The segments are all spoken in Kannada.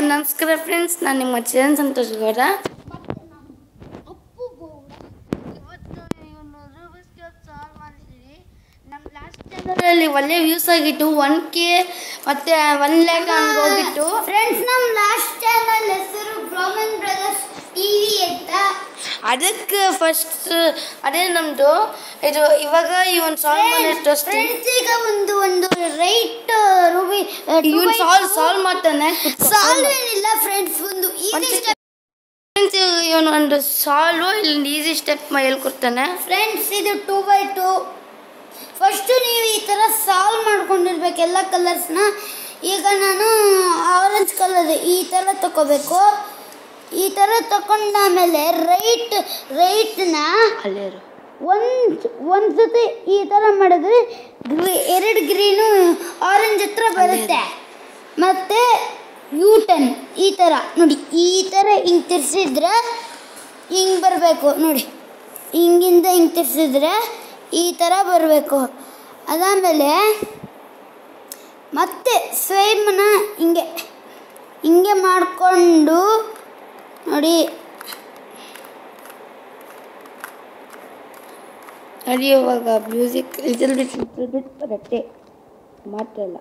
ನಮಸ್ಕಾರ ಫ್ರೆಂಡ್ಸ್ ನಾನು ನಿಮ್ಮ ಚಿರಣ್ ಸಂತೋಷ್ ಗೌಡ ಅಪ್ಪು ಗೌಡ ಇವತ್ತು ಇವನು ರೂಬಿಕ್ಸ್ ಕ್ಯೂಬ್ ಸಾಲ್ವ್ ಮಾಡಿದ್ದೀವಿ ನಮ್ಮ ಲಾಸ್ಟ್ ಚಾನಲಲ್ಲಿ ಒಳ್ಳೆ ವ್ಯೂಸ್ ಆಗಿತ್ತು ಒನ್ ಕೆ ಮತ್ತೆ ಒನ್ ಲ್ಯಾಕ್ ಹಂಗೆ ಹೋಗಿತ್ತು ಫ್ರೆಂಡ್ಸ್ ನಮ್ಮ ಲಾಸ್ಟ್ ಚಾನಲ್ ಹೆಸರು ಬ್ರಾಹ್ಮಣ್ ಬ್ರದರ್ಸ್ ಟಿವಿ ಅಂತ ಅದಕ್ಕೆ ಫಸ್ಟ್ ಅದೇ ನಮ್ಮದು ಇದು ಇವಾಗ ಈ ಒಂದು ಸಾಲ್ವ್ ಮಾಡಿ ತೋರಿಸ್ತೀನಿ ಫ್ರೆಂಡ್ಸ್ ಈಗ ಒಂದು ಒಂದು ರೈಟ್ ರೂಬಿ ಇವನ್ ಸಾಲ್ವ್ ಸಾಲ್ವ್ ಮಾಡ್ತಾನೆ ಸಾಲ್ವ್ ಏನಿಲ್ಲ ಫ್ರೆಂಡ್ಸ್ ಒಂದು ಈಸಿ ಫ್ರೆಂಡ್ಸ್ ಇವನು ಒಂದು ಸಾಲ್ವ್ ಇಲ್ಲಿ ಈಸಿ ಸ್ಟೆಪ್ ಹೇಳ್ಕೊಡ್ತಾನೆ ಫ್ರೆಂಡ್ಸ್ ಇದು ಟೂ ಬೈ ಟೂ ಫಸ್ಟು ನೀವು ಈ ಥರ ಸಾಲ್ವ್ ಮಾಡ್ಕೊಂಡಿರ್ಬೇಕು ಎಲ್ಲ ಕಲರ್ಸ್ನ ಈಗ ನಾನು ಆರೆಂಜ್ ಕಲರ್ ಈ ಥರ ತಗೋಬೇಕು ಈ ಥರ ತಗೊಂಡಾಮೇಲೆ ರೈಟ್ ರೈಟ್ನ ಅಲ್ಲೇ ಇರು ಒಂದು ಒಂದು ಸತಿ ಈ ಥರ ಮಾಡಿದ್ರೆ ಗ್ರೀ ಎರಡು ಗ್ರೀನು ಆರೆಂಜ್ ಹತ್ರ ಬರುತ್ತೆ ಮತ್ತು ಯೂಟನ್ ಈ ಥರ ನೋಡಿ ಈ ಥರ ಹಿಂಗೆ ತಿರ್ಸಿದ್ರೆ ಹಿಂಗೆ ಬರಬೇಕು ನೋಡಿ ಹಿಂಗಿಂದ ಹಿಂಗೆ ತಿರ್ಸಿದ್ರೆ ಈ ಥರ ಬರಬೇಕು ಅದಾದಮೇಲೆ ಮತ್ತೆ ಸೇಮ್ನ ಹಿಂಗೆ ಹಿಂಗೆ ಮಾಡಿಕೊಂಡು ನೋಡಿ ನೋಡಿ ಇವಾಗ music little bit little bit ಬರುತ್ತೆ ಮಾತಲ್ಲ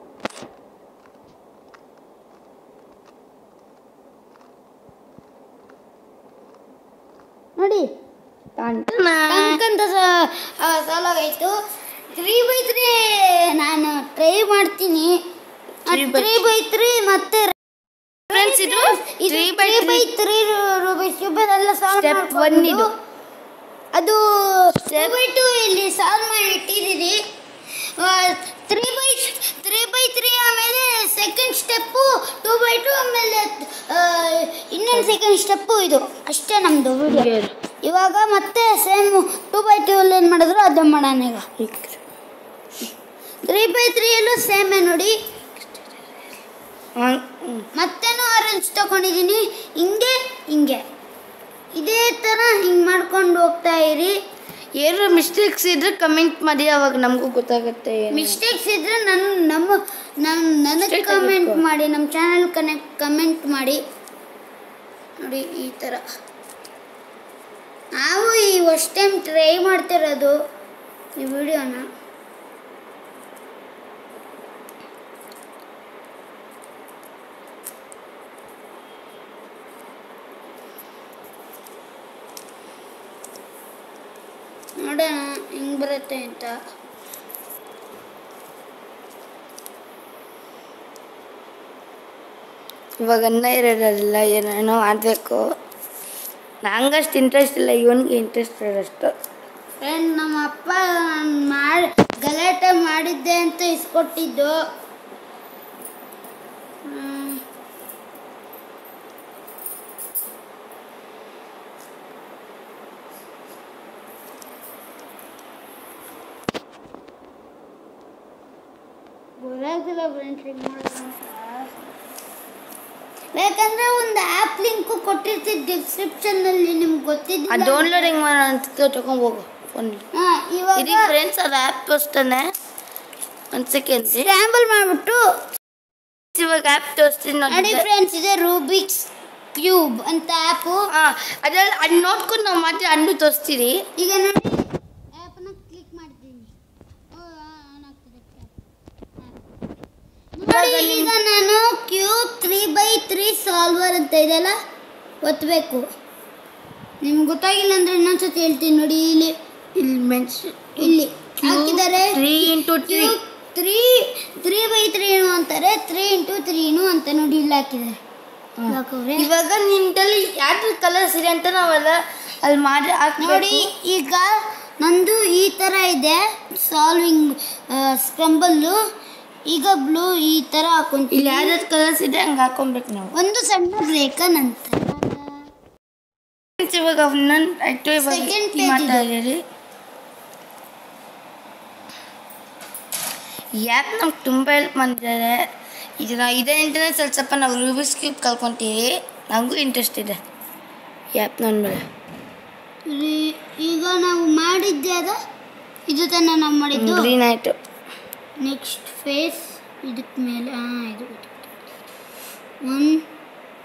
ನೋಡಿ ಟಂಟನ. ಟಂಕಂತ ಸಾಲಾಗಾಯ್ತು ತ್ರೀ ಬೈ ತ್ರೀ ನಾನು ಟ್ರೈ ಮಾಡ್ತೀನಿ Three by three by three ಮತ್ತೆ Friends, ಇದು ಇದು three by three by three. Three Rubik's cube ಎಲ್ಲ ಸಾಲ್ವ್ Step one ಇದು. ಅದು ಟೂ ಬೈ ಟೂ ಇಲ್ಲಿ ಸಾಲ್ವ್ ಮಾಡಿ ಇಟ್ಟಿದ್ದೀರಿ three by three by three ಆಮೇಲೆ second step two by two ಆಮೇಲೆ ಇನ್ನೊಂದು ಸೆಕೆಂಡ್ ಸ್ಟೆಪ್ಪು ಇದು ಅಷ್ಟೇ ನಮ್ಮದು ವಿಡಿಯೋ ಹೀಗೆ ಇರು. ಇವಾಗ ಮತ್ತೆ ಸೇಮ್ ಟೂ ಬೈ ಟೂ ಅಲ್ಲಿ ಏನು ಮಾಡಿದ್ರು ಅದು ಮಾಡೋಣ ಈಗ ಹೀಗೆ. ತ್ರೀ ಬೈ ತ್ರೀಯಲ್ಲೂ ಸೇಮೇ ನೋಡಿ ಹ್ಮ್, ಹ್ಮ್. ಮತ್ತೇನು ಆರೆಂಜ್ ತಗೊಂಡಿದ್ದೀನಿ ಹಿಂಗೆ ಹಿಂಗೆ ಇದೇ ಥರ ಹಿಂಗೆ ಮಾಡ್ಕೊಂಡು ಹೋಗ್ತಾ ಇರಿ ಏನಾದ್ರು ಮಿಸ್ಟೇಕ್ಸ್ ಇದ್ರೆ ಕಮೆಂಟ್ ಮಾಡಿ ಅವಾಗ ನಮಗೂ ಗೊತ್ತಾಗುತ್ತೆ ಏನು. ಮಿಸ್ಟೇಕ್ಸ್ ಇದ್ರೆ ನನ್ನ ನಮ್ಮ ನನ್ನ ನನಗೆ Mistake ಕಮೆಂಟ್ ಆಗಿರ್ಬೇಕು. ಮಾಡಿ ನಮ್ಮ ಚಾನಲ್ ಕನೆಕ್ಟ್ ಕಮೆಂಟ್ ಮಾಡಿ ನೋಡಿ ಈ ಥರ ನಾವು ಈ ಫಸ್ಟ್ ಟೈಮ್ ಟ್ರೈ ಮಾಡ್ತಿರೋದು ಈ ವಿಡಿಯೋನ ನೋಡೋಣ ಹೆಂಗೆ ಬರುತ್ತೆ ಅಂತ ಇವಾಗ ಅನ್ನ ಇರೋದಲ್ಲ ಏನೇನೋ ಮಾಡಬೇಕು ನಂಗಷ್ಟು ಇಂಟ್ರೆಸ್ಟ್ ಇಲ್ಲ ಇವನಿಗೆ ಇಂಟ್ರೆಸ್ಟ್ ಇರೋಷ್ಟು ಫ್ರೆಂಡ್ ನಮ್ಮ ಅಪ್ಪ ನಾನ್ ಮಾಡಿ ಗಲಾಟೆ ಮಾಡಿದ್ದೆ ಅಂತ ಇಸ್ಕೊಟ್ಟಿದ್ದು ಹ್ಮ್. ಗೊತ್ತಾಗ್ತಿಲ್ಲ ಫ್ರೆಂಡ್ಸ್ ಹಿಂಗೆ ಮಾಡೋದು ಅಂತ. ಬೇಕಂದ್ರೆ ಒಂದು ಆ್ಯಪ್ ಲಿಂಕು ಕೊಟ್ಟಿರ್ತೀವಿ ಡಿಸ್ಕ್ರಿಪ್ಷನ್ನಲ್ಲಿ ನಿಮ್ಗೆ ಆ ಗೊತ್ತಿದ್ದಿಲ್ಲ ಡೌನ್ಲೋಡ್ ಹೆಂಗೆ ಮಾಡೋಣ ಅಂತ ತಗೊಂಬೋಗು ಫೋನ್ ಹಾ, ಇವಾಗ ಇಡೀ ಫ್ರೆಂಡ್ಸ್ ಅದು ಆ್ಯಪ್ ತೋರಿಸ್ತಾನೆ ಒಂದು ಸೆಕೆಂಡ್ ಸ್ಕ್ರಾಂಬಲ್ ಮಾಡ್ಬಿಟ್ಟು ಇವಾಗ ಆ್ಯಪ್ ತೋರಿಸ್ತೀನಿ ನೋಡಿ ನೋಡಿ ಫ್ರೆಂಡ್ಸ್ ಇದೆ ರೂಬಿಕ್ಸ್ ಕ್ಯೂಬ್ ಅಂತ ಆ್ಯಪು ಹಾಂ ಅದ್ರಲ್ಲಿ ಅದು ನೋಡ್ಕೊಂಡು ನಾವು ಮತ್ತೆ ಅನ್ನು ತೋರಿಸ್ತೀರಿ ಈಗ ನೋಡಿ ಆ್ಯಪನ್ನ ಕ್ಲಿಕ್ ಮಾಡ್ತೀನಿ ಓ, ಆನ್ ಆಗ್ತಿದೆ app. ನೋಡಿ ಈಗ ನಾನು cube three by three solver ಅಂತ ಇದೆಯಲ್ಲ ಒತ್ತಬೇಕು ನಿಮ್ಗೆ ಗೊತ್ತಾಗಿಲ್ಲ ಅಂದ್ರೆ ಇನ್ನೊಂದ್ಸತಿ ಹೇಳ್ತೀನಿ ನೋಡಿ ಇಲ್ಲಿ ಇಲ್ಲಿ ಮೆನ್ಸ್ ಇಲ್ಲಿ ಹಾಕಿದ್ದಾರೆ three into three three three by ತ್ರೀನು ಅಂತಾರೆ ತ್ರೀ ಇಂಟು ತ್ರೀನು ಅಂತ ನೋಡಿ ಇಲ್ಲಿ ಹಾಕಿದ್ದಾರೆ ಹಾಕವ್ರೆ ಇವಾಗ ನಿಂದಲ್ಲಿ ಯಾವ್ದು ಕಲರ್ಸ್ ಇದೆ ಅಂತ ನಾವೆಲ್ಲ ಅಲ್ಲಿ ಮಾಡಿ ಹಾಕಿ ನೋಡಿ ಈಗ ನಂದು ಈ ಥರ ಇದೆ ಸಾಲ್ವಿಂಗ್ ಸ್ಕ್ರಂಬಲ್ಲು ಈಗ ಬ್ಲೂ ಈ ಥರ ಇಲ್ಲಿ ಹಾಕೊಂತೀನಿ ಯಾವ್ದಾದ್ರು ಕಲರ್ಸ್ ಇದೆ ಹಂಗೆ ಹಾಕೊಬೇಕು ನಾವು ಒಂದು ಸಣ್ಣ ಬ್ರೇಕ ನಂತರ Friends, ಇವಾಗ ಅವನ್ನ ಆಯ್ತು ಇವಾಗ Second ಈ page ಮಾಡ್ತಾ ಇದು. ಇದೀರಿ ಈ ಆ್ಯಪ್ ನಮ್ಗೆ ತುಂಬ ಹೆಲ್ಪ್ ಮಾಡಿದ್ದಾರೆ ಇದನ್ನ ಇದರಿಂದನೇ ಸ್ವಲ್ಪ ಸ್ವಲ್ಪ ನಾವು ರೂಬಿಕ್ಸ್ ಕ್ಯೂಬ್ ಕಲ್ಕೊಂತೀವಿ ನಮಗೂ ಇಂಟ್ರೆಸ್ಟ್ ಇದೆ ಈ ಆ್ಯಪ್ ನನ್ನ ಮೇಲೆ ಈ- ಈಗ ನಾವು ಮಾಡಿದ್ದೆ ಅದ ಇದು ತಾನೇ ನಾವು ಮಾಡಿದ್ದು ಗ್ರೀನ್ ಆಯಿತು ನೆಕ್ಸ್ಟ್ ಫೇಸ್ ಇದಕ್ಕೆ ಮೇಲೆ ಹಾಂ ಇದು ಒನ್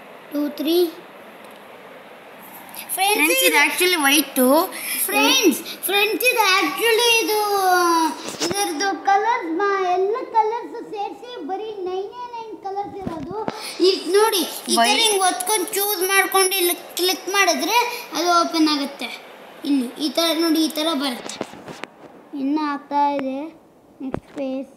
ತ್ರೀ ಫ್ರೆಂಡ್ಸ್ ಫ್ರೆಂಡ್ಸ್ ಇದು ಆ್ಯಕ್ಚುಲಿ ವೈಟು ಫ್ರೆಂಡ್ಸ್ ಫ್ರೆಂಡ್ಸ್ ಇದು ಆ್ಯಕ್ಚುಲಿ ಇದು ಇದರದ್ದು ಕಲರ್ಸ್ ಎಲ್ಲ ಕಲರ್ಸ್ ಸೇರಿಸಿ ಬರೀ ನೈನೇ ನೈನ್ ಕಲರ್ಸ್ ಇರೋದು ಈಗ ನೋಡಿ ಈ ಥರ White. ಹಿಂಗೆ ಒತ್ಕೊಂಡು ಚೂಸ್ ಮಾಡ್ಕೊಂಡು ಇಲ್ಲಿ ಕ್ಲಿಕ್ ಮಾಡಿದ್ರೆ ಅದು ಓಪನ್ ಆಗುತ್ತೆ ಇಲ್ಲಿ ಈ ಥರ ನೋಡಿ ಈ ಥರ ಬರುತ್ತೆ ಇನ್ನು ಆಗ್ತಾ ಇದೆ ನೆಕ್ಸ್ಟ್ ಪೇಸ್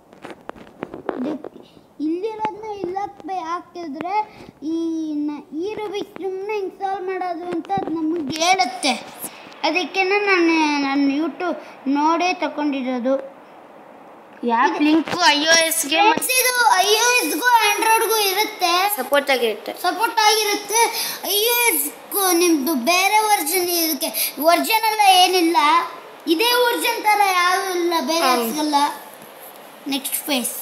ಇಲ್ಲಿರೋದನ್ನ ಇಲ್ಲಕ್ಕೆ ಹಾಕಿದ್ರೆ ಈ ನ- ಈ ರೂಬಿಕ್ ಸುಮ್ಮನೆ ಹಿಂಗೆ ಸಾಲ್ವ್ ಮಾಡೋದು ಅಂತ ಅದು ನಮಗೆ ಹೇಳುತ್ತೆ ಅದಕ್ಕೆ ನಾನು ನಾನು ಯೂಟ್ಯೂಬ್ ನೋಡೇ ತಗೊಂಡಿರೋದು ಆ್ಯಪ್ ಲಿಂಕು ಐ ಒ ಎಸ್ಗೆ Friends, ಇದು ಐ ಒ ಎಸ್ಗೂ ಆಂಡ್ರಾಯ್ಡ್ಗೂ ಇರುತ್ತೆ ಸಪೋರ್ಟ್ ಆಗಿರುತ್ತೆ ಸಪೋರ್ಟ್ ಆಗಿರುತ್ತೆ ಐ ಒ ಎಸ್ಗೂ ನಿಮ್ಮದು ಬೇರೆ ವರ್ಷನ್ ಇದಕ್ಕೆ ವರ್ಷನ್ ಎಲ್ಲ ಏನಿಲ್ಲ ಇದೇ ವರ್ಷನ್ ಥರ ಯಾವೂ ಇಲ್ಲ ಬೇರೆ ಹೌದು. apps-ಗೆಲ್ಲ ನೆಕ್ಸ್ಟ್ ಫೇಸ್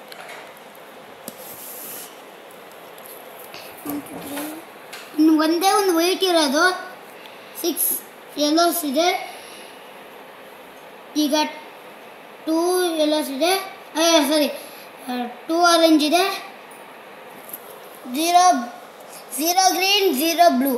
ಇನ್ನು ಒಂದೇ ಒಂದು ವೈಟ್ ಇರೋದು ಸಿಕ್ಸ್ ಯೆಲ್ಲೋಸ್ ಇದೆ ಈಗ ಟೂ ಯೆಲ್ಲೋಸ್ ಇದೆ ಸಾರಿ ಟೂ ಆರೆಂಜ್ ಇದೆ zero zero green zero blue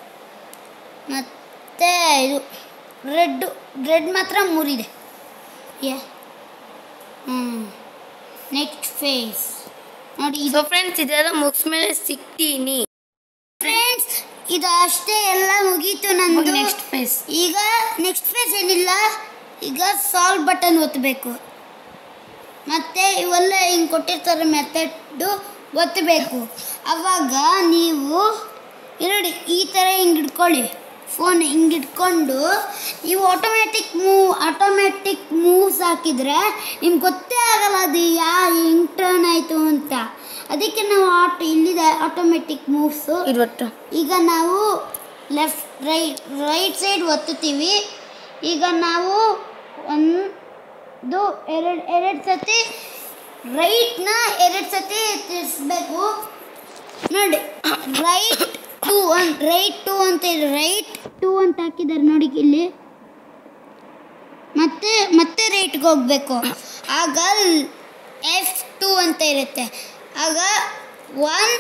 ಮತ್ತು ಇದು ರೆಡ್ ರೆಡ್ ಮಾತ್ರ ಮೂರಿದೆ ಯಾ ಹ್ಞೂ ನೆಕ್ಸ್ಟ್ ಫೇಸ್ ನೋಡಿ ಇದು ಸೊ ಫ್ರೆಂಡ್ಸ್ ಇದೆಲ್ಲ ಮುಗಿಸ್ಮೇಲೆ ಸಿಗ್ತೀನಿ ಫ್ರೆಂಡ್ಸ್ ಇದು ಅಷ್ಟೇ ಎಲ್ಲ ಮುಗೀತು ನಂದು ನೆಕ್ಸ್ಟ್ ಫೇಸ್ ಈಗ ನೆಕ್ಸ್ಟ್ ಫೇಸ್ ಏನಿಲ್ಲ ಈಗ ಸಾಲ್ವ್ ಬಟನ್ ಒತ್ತಬೇಕು ಮತ್ತೆ ಇವೆಲ್ಲ ಹಿಂಗೆ ಕೊಟ್ಟಿರ್ತಾರೆ ಮೆಥಡು ಒತ್ತಬೇಕು ಅವಾಗ ನೀವು ಎರಡು ಈ ಥರ ಹಿಂಗೆ ಇಟ್ಕೊಳ್ಳಿ ಫೋನ್ ಹಿಂಗೆ ಇಟ್ಕೊಂಡು ನೀವು ಆಟೋಮ್ಯಾಟಿಕ್ ಮೂವ್ ಆಟೋಮ್ಯಾಟಿಕ್ ಮೂವ್ಸ್ ಹಾಕಿದರೆ ನಿಮ್ಗೆ ಗೊತ್ತೇ ಆಗಲ್ಲ ಅದು ಯಾ ಹೆಂಗೆ ಟರ್ನ್ ಆಯಿತು ಅಂತ ಅದಕ್ಕೆ ನಾವು ಆಟೋ ಇಲ್ಲಿದೆ ಆಟೋಮೆಟಿಕ್ ಮೂವ್ಸು ಇದು ಒಟ್ಟು ಈಗ ನಾವು ಲೆಫ್ಟ್ ರೈಟ್ ರೈಟ್ ಸೈಡ್ ಒತ್ತುತ್ತೀವಿ ಈಗ ನಾವು ಒಂದು ಎರಡು ಎರಡು ಸತಿ ರೈಟ್ನ ಎರಡು ಸತಿ ತಿರ್ಸ್ಬೇಕು ನೋಡಿ ರೈಟ್ ಟು ಅಂತ ರೈಟ್ ಟು ಅಂತ ಇದೆ ರೈಟ್ ಟು ಅಂತ ಹಾಕಿದ್ದಾರೆ ನೋಡಿ ಇಲ್ಲಿ ಮತ್ತೆ ಮತ್ತೆ ರೈಟ್ಗೆ ಹೋಗ್ಬೇಕು ಆಗ ಎಫ್ ಟು ಅಂತ ಇರುತ್ತೆ ಆಗ ಒನ್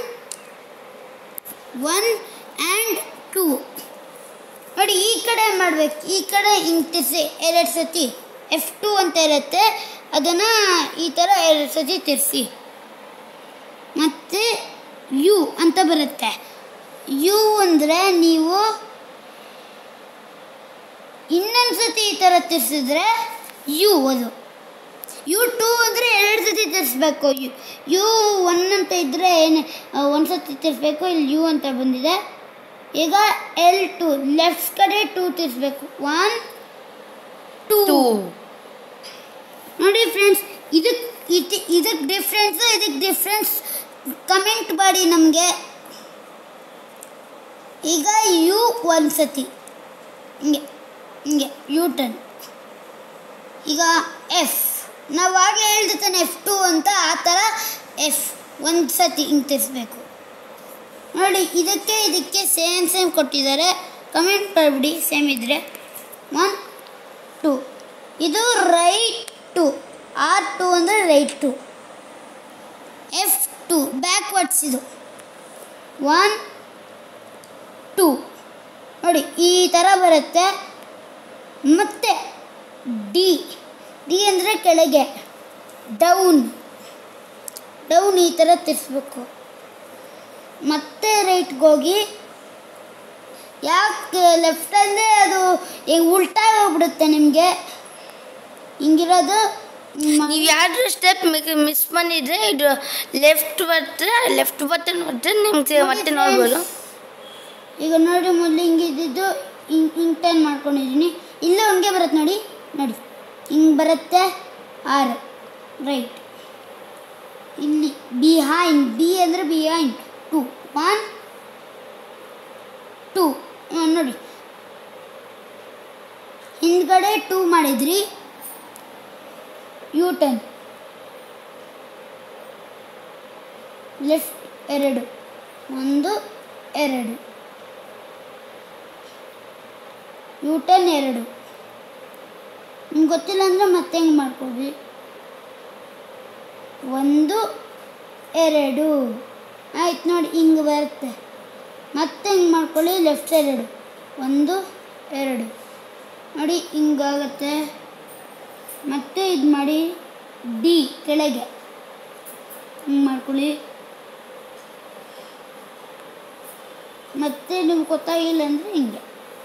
ಒನ್ ಆ್ಯಂಡ್ ಟೂ ನೋಡಿ ಈ ಕಡೆ ಮಾಡ್ಬೇಕು ಈ ಕಡೆ ಹಿಂಗೆ ತಿರ್ಸಿ ಎರಡು ಸತಿ ಎಫ್ ಟು ಅಂತ ಇರುತ್ತೆ ಅದನ್ನು ಈ ಥರ ಎರಡು ಸತಿ ತಿರ್ಸಿ ಮತ್ತು ಯು ಅಂತ ಬರುತ್ತೆ ಯು ಅಂದರೆ ನೀವು ಇನ್ನೊಂದು ಸತಿ ಈ ಥರ ತಿರ್ಸಿದ್ರೆ ಯು ಅದು ಯು ಟೂ ಅಂದರೆ ಎರಡು ಸತಿ ತಿರ್ಸ್ಬೇಕು ಯು ಯು ಒನ್ ಅಂತ ಇದ್ದರೆ ಏನು ಒಂದು ಸತಿ ತಿರ್ಸ್ಬೇಕು ಇಲ್ಲಿ ಯು ಅಂತ ಬಂದಿದೆ ಈಗ ಎಲ್ ಟು ಲೆಫ್ಟ್ ಕಡೆ ಟೂ ತಿರ್ಸ್ಬೇಕು ಒನ್ ಟೂ ಟೂ ನೋಡಿ ಫ್ರೆಂಡ್ಸ್ ಇದಕ್ಕೆ ಇದು ಇದಕ್ಕೆ ಡಿಫ್ರೆನ್ಸು ಇದಕ್ಕೆ ಡಿಫ್ರೆನ್ಸ್ ಕಮೆಂಟ್ ಮಾಡಿ ನಮಗೆ ಈಗ ಯು ಒಂದು ಸತಿ ಹಿಂಗೆ ಹಿಂಗೆ ಯು ಟರ್ನ್ ಈಗ ಎಫ್ ನಾವು ಹಾಗೆ ಹೇಳ್ದಿರ್ತಾನೆ ಎಫ್ ಟು ಅಂತ ಆ ಥರ ಎಫ್ ಒಂದು ಸತಿ ಹಿಂಗೆ ತಿರ್ಸ್ಬೇಕು ನೋಡಿ ಇದಕ್ಕೆ ಇದಕ್ಕೆ ಸೇಮ್ ಸೇಮ್ ಕೊಟ್ಟಿದ್ದಾರೆ ಕಮೆಂಟ್ ಮಾಡಿಬಿಡಿ ಸೇಮ್ ಇದ್ದರೆ ಒನ್ ಟು ಇದು ರೈಟ್ ಟು ಆರ್ ಟು ಅಂದರೆ right two F two backwards ಇದು ಒನ್ ಟು ನೋಡಿ ಈ ಥರ ಬರುತ್ತೆ ಮತ್ತೆ ಡಿ ಡಿ ಅಂದರೆ ಕೆಳಗೆ ಡೌನ್ ಡೌನ್ ಈ ಥರ ತಿರ್ಸ್ಬೇಕು ಮತ್ತೆ ರೈಟ್ಗೆ ಹೋಗಿ ಯಾಕೆ ಲೆಫ್ಟ್ ಅಂದರೆ ಅದು ಹಿಂಗೆ ಉಲ್ಟಾ ಹೋಗ್ಬಿಡುತ್ತೆ ನಿಮಗೆ ಹಿಂಗಿರೋದು ಮ- ನೀವು ಯಾರು ಸ್ಟೆಪ್ ಮಿಸ್ ಮಾಡಿದ್ರೆ ಇದು ಲೆಫ್ಟ್ ಬರ್ತರೆ ಲೆಫ್ಟ್ ಬಟನ್ ಬರ್ತರೆ ನಿಮ್ಗೆ ಮತ್ತೆ ನೋಡ್ಬೋದು ಈಗ ನೋಡಿ ಮೊದಲು ಹಿಂಗಿದ್ದು ಹಿಂಗೆ ಹಿಂಗೆ ಟರ್ನ್ ಮಾಡ್ಕೊಂಡಿದ್ದೀನಿ ಇಲ್ಲೂ ಹಂಗೆ ಬರುತ್ತೆ ನೋಡಿ ನೋಡಿ ಹಿಂಗೆ ಬರುತ್ತೆ ಆರು ರೈಟ್ ಇಲ್ಲಿ ಬಿಹೈಂಡ್ ಬಿ ಅಂದರೆ ಬಿಹೈಂಡ್ ಟು ಒನ್ ಟೂ ನೋಡಿ ಹಿಂದ್ಗಡೆ ಟೂ ಮಾಡಿದ್ರಿ ಯು ಟರ್ನ್ ಲೆಫ್ಟ್ ಎರಡು ಒಂದು ಎರಡು ಯು ಟರ್ನ್ ಎರಡು ನಿಮ್ಗೆ ಗೊತ್ತಿಲ್ಲ ಅಂದರೆ ಮತ್ತೆ ಹೆಂಗೆ ಮಾಡ್ಕೊಡ್ರಿ ಒಂದು ಎರಡು ಆಯ್ತು ನೋಡಿ ಹಿಂಗೆ ಬರುತ್ತೆ ಮತ್ತೆ ಹಿಂಗೆ ಮಾಡ್ಕೊಳ್ಳಿ ಲೆಫ್ಟ್ ಸೈಡ್ ಎರಡು ಒಂದು ಎರಡು ನೋಡಿ ಹಿಂಗಾಗತ್ತೆ ಮತ್ತೆ ಇದು ಮಾಡಿ ಡಿ ಕೆಳಗೆ ಹಿಂಗೆ ಮಾಡ್ಕೊಳ್ಳಿ ಮತ್ತೆ ನಿಮ್ಗೆ ಗೊತ್ತಾಗಿಲ್ಲ ಅಂದರೆ ಹಿಂಗೆ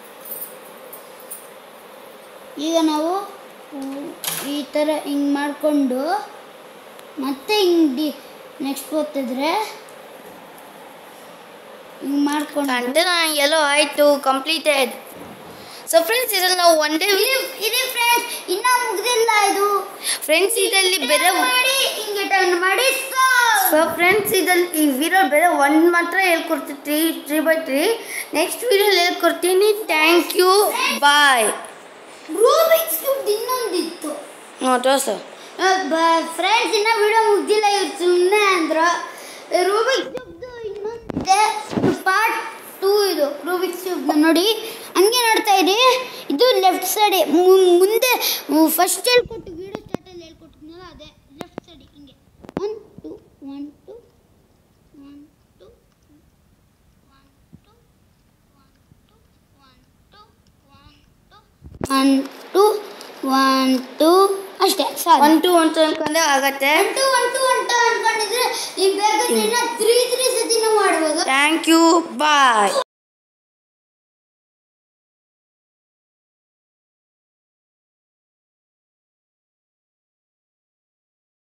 ಈಗ ನಾವು ಹ್ಮ್, ಈ ಥರ ಹಿಂಗೆ ಮಾಡಿಕೊಂಡು ಮತ್ತೆ ಹಿಂಗೆ ಡಿ ನೆಕ್ಸ್ಟ್ ಓದ್ತಿದ್ರೆ ಹಿಂಗೆ ಮಾಡ್ಕೊಂಡು ಕಂಟೆನ ಎಲ್ಲೋ ಆಯಿತು ಕಂಪ್ಲೀಟೆಡ್ ಸೊ ಫ್ರೆಂಡ್ಸ್ ಇದ್ರಲ್ಲಿ ನಾವು ಒನ್ ಡೇ ಇದೆ ಫ್ರೆಂಡ್ಸ್ ಇನ್ನೂ ಮುಗ್ದಿಲ್ಲ ಇದು ಫ್ರೆಂಡ್ಸ್ ಇದರಲ್ಲಿ ಬೇರೆ ಮಾಡಿ ಹಿಂಗೆ ಟರ್ನ್ ಮಾಡಿ ಸೊ ಫ್ರೆಂಡ್ಸ್ ಇದ್ರಲ್ಲಿ ಈ ವಿಡಿಯೋ ಬೇರೆ ಒಂದು ಮಾತ್ರ ಹೇಳ್ಕೊಡ್ತೀನಿ three three by three next ವಿಡಿಯೋಲಿ ಹೇಳ್ಕೊಡ್ತೀನಿ thank you bye Rubik's cube ಇನ್ನೊಂದಿತ್ತು ಹ್ಞೂ ತೋರ್ಸು ಫ್ರೆಂಡ್ಸ್ ಇನ್ನ ವಿಡಿಯೋ ಮುಗ್ದಿಲ್ಲ ಇವ್ರು ಸುಮ್ಮನೆ ಅಂದ್ರು ರೂಬಿಕ್ಸ್ ಕ್ಯೂಬ್ದು ಇನ್ನೊಂದಿದೆ ಪಾರ್ಟ್ ಟೂ ಇದು ರೂಬಿಕ್ಸ್ ಕ್ಯೂಬ್ನ ನೋಡಿ ಹಂಗೆ ನೋಡ್ತಾ ಇರಿ ಇದು ಲೆಫ್ಟ್ ಸೈಡ್ ಮುಂದೆ ಫಸ್ಟ್ ಹೇಳ್ಕೊಟ್ಟು ವಿಡಿಯೋ ಸ್ಟಾರ್ಟಲ್ಲಿ ಹೇಳ್ಕೊಟ್ಟಿದ್ನಲ್ಲ ಅದೇ ಲೆಫ್ಟ್ ಸೈಡ್ ಹಿಂಗೆ one two one two one two one two one two one two ಅಷ್ಟೇ ಸಾಕು ಒನ್ ಟು ಒನ್ ಟು ಅನ್ಕೊಂಡೆ ಆಗತ್ತೆ one two one two one two ಅನ್ಕೊಂಡಿದ್ರೆ ಈ ಬೇಗ ತ್ರೀ ತ್ರೀ ಸತಿನೂ ಮಾಡ್ಬೋದು ಥ್ಯಾಂಕ್ ಯು ಬಾಯ್